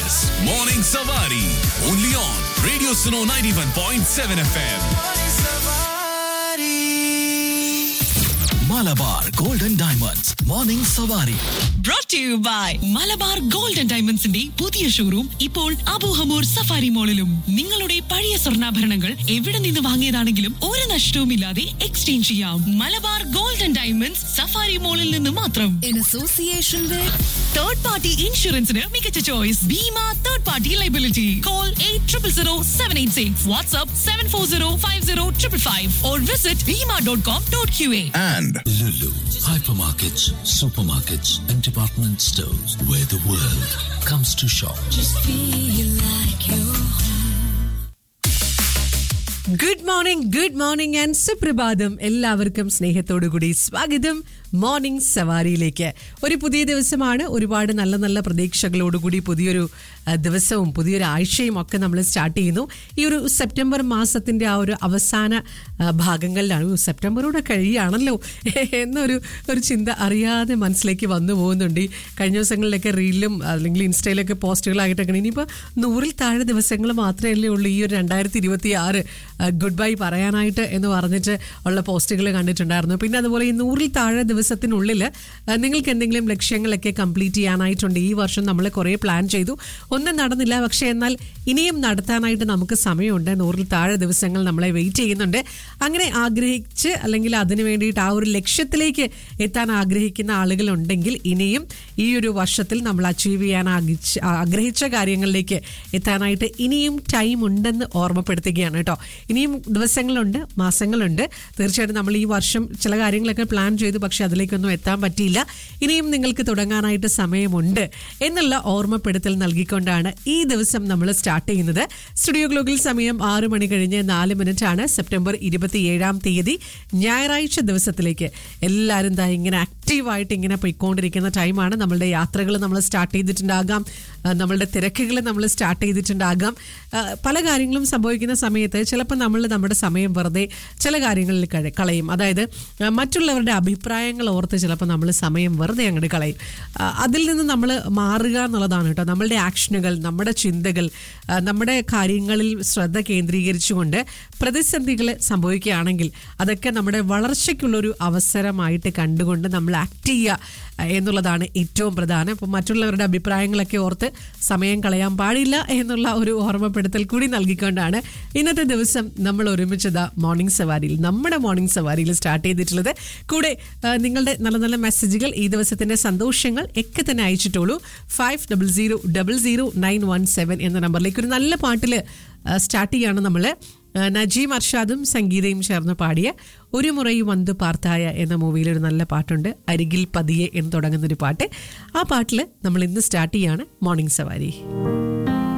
is Morning Savari. Only on Radio Suno 91.7 FM. Malabar Golden Diamonds. Morning Savari. brought to you by Malabar gold and ഡയമണ്ട്സിന്റെ പുതിയ showroom ഇപ്പോൾ Abu Hamour safari മോളിലും നിങ്ങളുടെ പഴയ സ്വർണ്ണാഭരണങ്ങൾ എവിടെ നിന്ന് വാങ്ങിയതാണെങ്കിലും ഒരു നഷ്ടവുമില്ലാതെ എക്സ്ചേഞ്ച് ചെയ്യാം Malabar gold and diamonds safari മോളിൽ നിന്ന് മാത്രം in association with third party ഇൻഷുറൻസിന് മികച്ച choice Bhima third party liability call eight triple zero seven eight six WhatsApp seven four zero five zero triple five or visit Bhima dot com dot Q A And Lulu, hypermarkets, supermarkets, and department stores where the world comes to shop. feel like you good morning good morning and സുപ്രഭാതം എല്ലാവർക്കും സ്നേഹത്തോടു കൂടി സ്വാഗതം morning സവാരിയിലേക്ക് ഒരു പുതിയ ദിവസമാണ് ഒരുപാട് നല്ല നല്ല പ്രതീക്ഷകളോടുകൂടി പുതിയൊരു ആ, ദിവസവും പുതിയൊരു ആഴ്ചയും ഒക്കെ നമ്മൾ സ്റ്റാർട്ട് ചെയ്യുന്നു ഈ ഒരു സെപ്റ്റംബർ മാസത്തിന്റെ ആ ഒരു അവസാന ആ, ഭാഗങ്ങളിലാണ് "ഓ, സെപ്റ്റംബറോടെ കഴിയുകയാണല്ലോ എന്നൊരു ഒരു ചിന്ത അറിയാതെ മനസ്സിലേക്ക് വന്നു പോകുന്നുണ്ട് ഈ കഴിഞ്ഞ ദിവസങ്ങളിലൊക്കെ റീലിലും അല്ലെങ്കിൽ ഇൻസ്റ്റയിലൊക്കെ പോസ്റ്റുകളായിട്ടൊക്കെ ഇനിയിപ്പോൾ നൂറിൽ താഴെ ദിവസങ്ങൾ മാത്രമല്ലേ ഉള്ളൂ ഈ ഒരു രണ്ടായിരത്തി ഇരുപത്തി ആറ് ഗുഡ് ബൈ പറയാനായിട്ട് എന്ന് പറഞ്ഞിട്ട് ഉള്ള പോസ്റ്റുകൾ കണ്ടിട്ടുണ്ടായിരുന്നു പിന്നെ അതുപോലെ ഈ നൂറിൽ താഴെ ദിവസത്തിനുള്ളിൽ ആ, നിങ്ങൾക്ക് എന്തെങ്കിലും ലക്ഷ്യങ്ങളൊക്കെ കംപ്ലീറ്റ് ചെയ്യാനായിട്ടുണ്ട് ഈ വർഷം നമ്മൾ കുറേ പ്ലാൻ ചെയ്തു ഒന്നും നടന്നില്ല പക്ഷേ എന്നാൽ ഇനിയും നടത്താനായിട്ട് നമുക്ക് സമയമുണ്ട് നൂറിൽ താഴെ ദിവസങ്ങൾ നമ്മളെ വെയിറ്റ് ചെയ്യുന്നുണ്ട് അങ്ങനെ ആഗ്രഹിച്ച് അല്ലെങ്കിൽ അതിനു വേണ്ടിയിട്ട് ആ ഒരു ലക്ഷ്യത്തിലേക്ക് എത്താൻ ആഗ്രഹിക്കുന്ന ആളുകളുണ്ടെങ്കിൽ ഇനിയും ഈ ഒരു വർഷത്തിൽ നമ്മൾ അച്ചീവ് ചെയ്യാൻ ആഗ്രഹിച്ച ആഗ്രഹിച്ച കാര്യങ്ങളിലേക്ക് എത്താനായിട്ട് ഇനിയും ടൈം ഉണ്ടെന്ന് ഓർമ്മപ്പെടുത്തുകയാണ് കേട്ടോ ഇനിയും ദിവസങ്ങളുണ്ട് മാസങ്ങളുണ്ട് തീർച്ചയായിട്ടും നമ്മൾ ഈ വർഷം ചില കാര്യങ്ങളൊക്കെ പ്ലാൻ ചെയ്തു പക്ഷെ അതിലേക്കൊന്നും എത്താൻ പറ്റിയില്ല ഇനിയും നിങ്ങൾക്ക് തുടങ്ങാനായിട്ട് സമയമുണ്ട് എന്നുള്ള ഓർമ്മപ്പെടുത്തൽ നൽകിക്കൊണ്ടാണ് ഈ ദിവസം നമ്മൾ സ്റ്റാർട്ട് ചെയ്യുന്നത് സ്റ്റുഡിയോ ഗ്ലോക്കിൽ സമയം ആറ് മണി കഴിഞ്ഞ് നാല് മിനിറ്റ് ആണ് സെപ്റ്റംബർ ഇരുപത്തിയേഴാം തീയതി ഞായറാഴ്ച ദിവസത്തിലേക്ക് എല്ലാവരും ദാ ഇങ്ങനെ ആക്റ്റീവായിട്ട് ഇങ്ങനെ പോയിക്കൊണ്ടിരിക്കുന്ന ടൈമാണ് നമ്മളുടെ യാത്രകൾ നമ്മൾ സ്റ്റാർട്ട് ചെയ്തിട്ടുണ്ടാകാം ആ, നമ്മളുടെ തിരക്കുകൾ നമ്മൾ സ്റ്റാർട്ട് ചെയ്തിട്ടുണ്ടാകാം ആ, പല കാര്യങ്ങളും സംഭവിക്കുന്ന സമയത്ത് ചിലപ്പോൾ നമ്മൾ നമ്മുടെ സമയം വെറുതെ ചില കാര്യങ്ങളിൽ കഴി- കളയും അതായത് ആ, മറ്റുള്ളവരുടെ അഭിപ്രായങ്ങൾ ഓർത്ത് ചിലപ്പോൾ നമ്മൾ സമയം വെറുതെ അങ്ങോട്ട് കളയും ആ, അതിൽ നിന്ന് നമ്മൾ മാറുക എന്നുള്ളതാണ് കേട്ടോ നമ്മളുടെ ആക്ഷനുകൾ നമ്മുടെ ചിന്തകൾ ആ, നമ്മുടെ കാര്യങ്ങളിൽ ശ്രദ്ധ കേന്ദ്രീകരിച്ചുകൊണ്ട് പ്രതിസന്ധികൾ സംഭവിക്കുകയാണെങ്കിൽ അതൊക്കെ നമ്മുടെ വളർച്ചയ്ക്കുള്ളൊരു അവസരമായിട്ട് കണ്ടുകൊണ്ട് നമ്മൾ ആക്ട് ചെയ്യുക എന്നുള്ളതാണ് ഏറ്റവും പ്രധാനം അപ്പോൾ മറ്റുള്ളവരുടെ അഭിപ്രായങ്ങളൊക്കെ ഓർത്ത് സമയം കളയാൻ പാടില്ല എന്നുള്ള ഒരു ഓർമ്മപ്പെടുത്തൽ കൂടി നൽകിക്കൊണ്ടാണ് ഇന്നത്തെ ദിവസം നമ്മൾ ഒരുമിച്ചത് മോർണിംഗ് സവാരിയിൽ നമ്മുടെ മോർണിംഗ് സവാരിയിൽ സ്റ്റാർട്ട് ചെയ്തിട്ടുള്ളത് കൂടെ ആ, നിങ്ങളുടെ നല്ല നല്ല മെസ്സേജുകൾ ഈ ദിവസത്തിന്റെ സന്തോഷങ്ങൾ ഒക്കെ തന്നെ അയച്ചിട്ടുള്ളൂ five double zero double zero nine one seven എന്ന നമ്പറിലേക്ക് ഒരു നല്ല പാട്ടിൽ സ്റ്റാർട്ട് ചെയ്യാണ് നമ്മൾ നജീം അർഷാദും സംഗീതയും ചേർന്ന് പാടിയ ഒരു മുറയും വന്ത് പാർത്തായ എന്ന മൂവിയിൽ ഒരു നല്ല പാട്ടുണ്ട് അരികിൽ പതിയെ എന്ന് തുടങ്ങുന്നൊരു പാട്ട് ആ പാട്ടിൽ നമ്മൾ ഇന്ന് സ്റ്റാർട്ട് ചെയ്യാണ് മോർണിംഗ് സവാരി